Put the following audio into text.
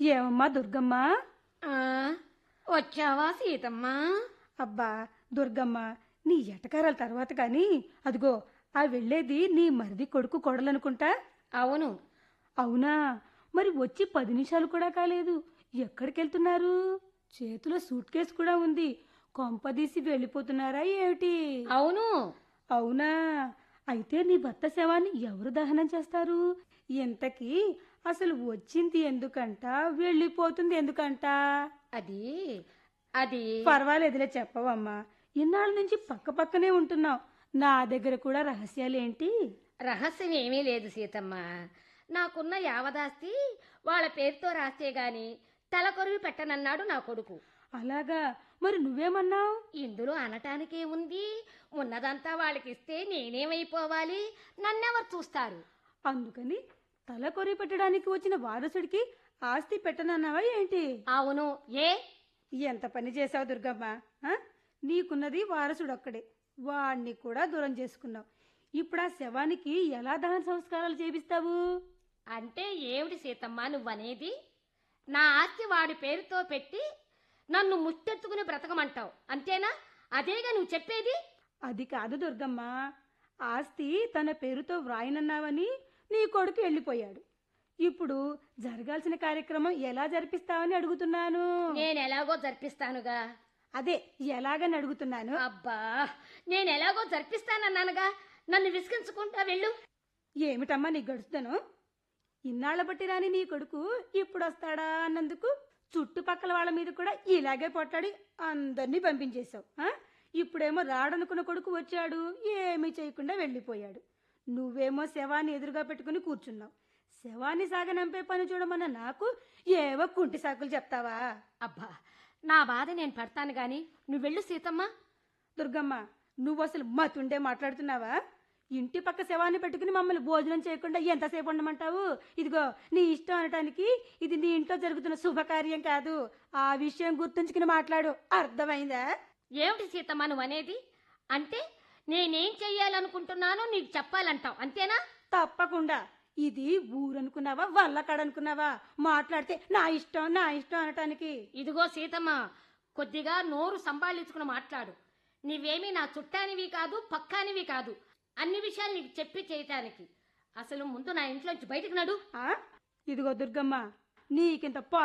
ఏమమ్మా దుర్గమ్మ ఆ, వచ్చావా సీతమ్మ అబ్బా దుర్గమ్మ నీ ఎటకారాల తర్వాత కానీ అదిగో ఆ వెళ్ళేది నీ మరిది కొడుకు కొడలనుకుంటా అవును అవునా మరి వచ్చి పది నిమిషాలు కూడా కాలేదు ఎక్కడికి వెళ్తున్నారు చేతిలో సూట్ కేసు కూడా ఉంది కొంపదీసి వెళ్ళిపోతున్నారా ఏమిటి అవును అవునా అయితే నీ భర్త శవాన్ని ఎవరు దహనం చేస్తారు ఇంతకీ అసలు వచ్చింది ఎందుకంట వెళ్ళిపోతుంది ఎందుకంట అది అది పర్వాలేదులే చెప్పవమ్మా ఇన్నాళ్ళ నుంచి పక్క పక్కనే ఉంటున్నావు నా దగ్గర కూడా రహస్యాలేంటి రహస్యం ఏమీ లేదు సీతమ్మ నాకున్న యావదాస్తి వాళ్ళ పేరుతో రాస్తే గాని తలకొరివి పెట్టనన్నాడు నా కొడుకు అలాగా మరి నువ్వేమన్నావు ఇందులో అనటానికే ఉంది ఉన్నదంతా వాళ్ళకిస్తే నేనేమైపోవాలి నన్నెవరు చూస్తారు అందుకని తల కొరి పెట్టడానికి వచ్చిన వారసుడికి ఆస్తి పెట్టనన్నావా ఏంటి అవును ఏ ఎంత పని చేసావు దుర్గమ్మ ఆ? నీకున్నది వారసుడు ఒక్కడే వాణ్ణి కూడా దూరం చేసుకున్నావు ఇప్పుడు ఆ శవానికి ఎలా దహన సంస్కారాలు చేపిస్తావు అంటే ఏమిటి సీతమ్మ నువ్వనేది నా ఆస్తి వాడి పేరుతో పెట్టి నన్ను ముష్టెత్తుకుని బ్రతకమంటావు అంతేనా అదేగా నువ్వు చెప్పేది అది కాదు దుర్గమ్మ ఆస్తి తన పేరుతో వ్రాయనన్నావని నీ కొడుకు వెళ్ళిపోయాడు ఇప్పుడు జరగాల్సిన కార్యక్రమం ఎలా జరిపిస్తావని అడుగుతున్నాను నేను ఎలాగో జరిపిస్తానుగా అదే ఎలాగని అడుగుతున్నాను అబ్బా నేను ఎలాగో జరిపిస్తానన్నానుగా నన్ను విసిగించుకుంటా వెళ్ళు ఏమిటమ్మా నీ గడుస్తాను ఇన్నాళ్ళ బట్టి రాని నీ కొడుకు ఇప్పుడు వస్తాడా అన్నందుకు చుట్టుపక్కల వాళ్ళ మీద కూడా ఇలాగే పొట్టాడి అందరినీ పంపించేశావు ఆ? ఇప్పుడేమో రాడనుకున్న కొడుకు వచ్చాడు ఏమీ చేయకుండా వెళ్ళిపోయాడు నువ్వేమో శవాన్ని ఎదురుగా పెట్టుకుని కూర్చున్నావు శవాన్ని సాగనంపే పని చూడమన్న నాకు ఏవో కుంటి సాకులు చెప్తావా అబ్బా నా బాధ నేను పడతాను గాని నువ్వు వెళ్ళు సీతమ్మ దుర్గమ్మ నువ్వు అసలు మతుండే మాట్లాడుతున్నావా ఇంటి పక్క శవాన్ని పెట్టుకుని మమ్మల్ని భోజనం చేయకుండా ఎంతసేపు ఉండమంటావు ఇదిగో నీ ఇష్టం అనటానికి ఇది నీ ఇంట్లో జరుగుతున్న శుభకార్యం కాదు ఆ విషయం గుర్తుంచుకుని మాట్లాడు అర్థమైందా ఏమిటి సీతమ్మ నువ్వు అనేది అంటే నేనేం చెయ్యాలనుకుంటున్నానో నీకు చెప్పాలంటావు అంతేనా తప్పకుండా ఇది ఊరనుకున్నావా వల్లకాడనుకున్నావా మాట్లాడితే నా ఇష్టం నా ఇష్టం అనటానికి ఇదిగో సీతమ్మ కొద్దిగా నోరు సంభాళించుకుని మాట్లాడు నీవేమీ నా చుట్టానివి కాదు పక్కానివి కాదు అన్ని విషయాలు నీకు చెప్పి చేయటానికి అసలు ముందు నా ఇంట్లోంచి బయటకు నడు ఆ? ఇదిగో దుర్గమ్మ నీకింత